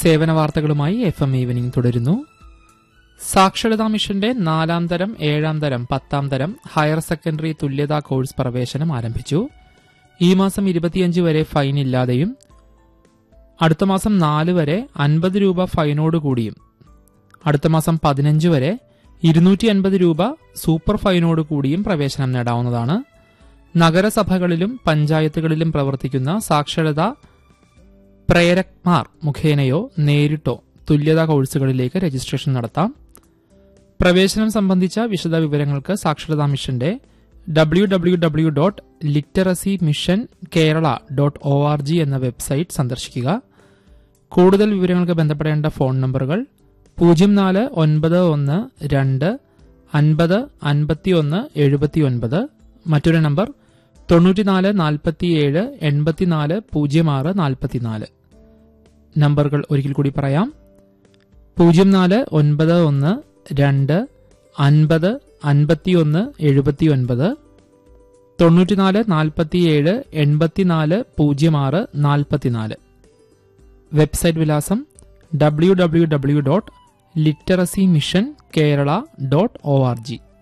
സേവന വാർത്തകളുമായി F M evening തുടരുന്നു സാക്ഷരതാ മിഷന്റെ നാലാം തരം ഏഴാം തരം പത്താം തരം ഹയർ സെക്കൻഡറി തുല്യതാ കോഴ്സ് പ്രവേശനം ആരംഭിച്ചു ഈ മാസം ഇരുപത്തിയഞ്ച് വരെ ഫൈൻ ഇല്ലാതെയും അടുത്ത മാസം നാല് വരെ അൻപത് രൂപ ഫൈനോടുകൂടിയും അടുത്ത മാസം പതിനഞ്ച് വരെ ഇരുന്നൂറ്റി അൻപത് രൂപ സൂപ്പർ ഫൈനോട് കൂടിയും പ്രവേശനം നേടാവുന്നതാണ് നഗരസഭകളിലും പഞ്ചായത്തുകളിലും പ്രവർത്തിക്കുന്ന സാക്ഷരതാ പ്രേരക്മാർ മുഖേനയോ നേരിട്ടോ തുല്യതാ കോഴ്സുകളിലേക്ക് രജിസ്ട്രേഷൻ നടത്താം പ്രവേശനം സംബന്ധിച്ച വിശദ വിവരങ്ങൾക്ക് സാക്ഷരതാ മിഷന്റെ W W W dot literacy mission Kerala dot O R G എന്ന വെബ്സൈറ്റ് സന്ദർശിക്കുക കൂടുതൽ വിവരങ്ങൾക്ക് ബന്ധപ്പെടേണ്ട ഫോൺ നമ്പറുകൾ പൂജ്യം നാല് ഒൻപത് ഒന്ന് രണ്ട് അൻപത് അൻപത്തി ഒന്ന് എഴുപത്തി ഒൻപത് മറ്റൊരു നമ്പർ തൊണ്ണൂറ്റിനാല് നാൽപ്പത്തിയേഴ് എൺപത്തിനാല് പൂജ്യം ആറ് നാൽപ്പത്തിനാല് നമ്പറുകൾ ഒരിക്കൽ കൂടി പറയാം പൂജ്യം നാല് ഒൻപത് ഒന്ന് രണ്ട് അൻപത് അൻപത്തിയൊന്ന് എഴുപത്തിയൊൻപത് തൊണ്ണൂറ്റിനാല് നാൽപ്പത്തിയേഴ് എൺപത്തിനാല് പൂജ്യം ആറ് നാൽപ്പത്തിനാല് വെബ്സൈറ്റ് വിലാസം W W W dot literacy mission Kerala dot O R G